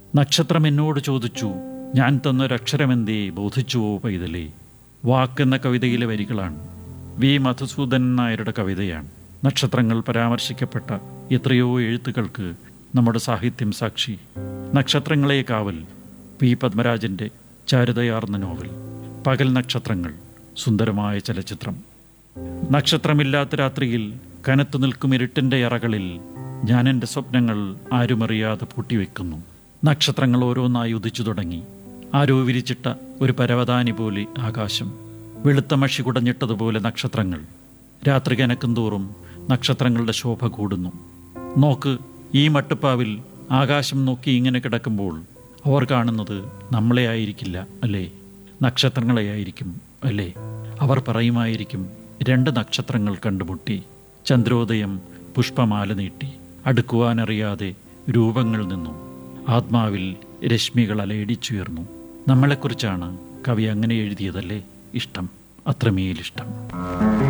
നക്ഷത്രം എന്നോട് ചോദിച്ചു ഞാൻ തന്നൊരക്ഷരമെന്തേ ബോധിച്ചുവോ പൈതലേ വാക്കെന്ന കവിതയിലെ വരികളാണ് വി മധുസൂദൻ നായരുടെ കവിതയാണ് നക്ഷത്രങ്ങൾ പരാമർശിക്കപ്പെട്ട എത്രയോ എഴുത്തുകൾക്ക് നമ്മുടെ സാഹിത്യം സാക്ഷി നക്ഷത്രങ്ങളെ കാവൽ പി പത്മരാജൻ്റെ ചാരുതയാർന്ന നോവൽ പകൽ നക്ഷത്രങ്ങൾ സുന്ദരമായ ചലച്ചിത്രം നക്ഷത്രമില്ലാത്ത രാത്രിയിൽ കനത്തു നിൽക്കും ഇരുട്ടിൻ്റെ അറകളിൽ ഞാൻ എൻ്റെ സ്വപ്നങ്ങൾ ആരുമറിയാതെ പൂട്ടിവെക്കുന്നു നക്ഷത്രങ്ങൾ ഓരോന്നായി ഉദിച്ചു തുടങ്ങി ആരോ വിരിച്ചിട്ട ഒരു പരവതാനി പോലെ ആകാശം വെളുത്ത മഷി കുടഞ്ഞിട്ടതുപോലെ നക്ഷത്രങ്ങൾ രാത്രി കനക്കും തോറും നക്ഷത്രങ്ങളുടെ ശോഭ കൂടുന്നു നോക്ക് ഈ മട്ടുപ്പാവിൽ ആകാശം നോക്കി ഇങ്ങനെ കിടക്കുമ്പോൾ അവർ കാണുന്നത് നമ്മളെ ആയിരിക്കില്ല അല്ലേ നക്ഷത്രങ്ങളെയായിരിക്കും അല്ലേ അവർ പറയുമായിരിക്കും രണ്ട് നക്ഷത്രങ്ങൾ കണ്ടുമുട്ടി ചന്ദ്രോദയം പുഷ്പമാല നീട്ടി അടുക്കുവാനറിയാതെ രൂപങ്ങൾ നിന്നു ആത്മാവിൽ രശ്മികൾ അലയടിച്ചുയർന്നു നമ്മളെക്കുറിച്ചാണ് കവി അങ്ങനെ എഴുതിയതല്ലേ ഇഷ്ടം അത്രമേലിഷ്ടം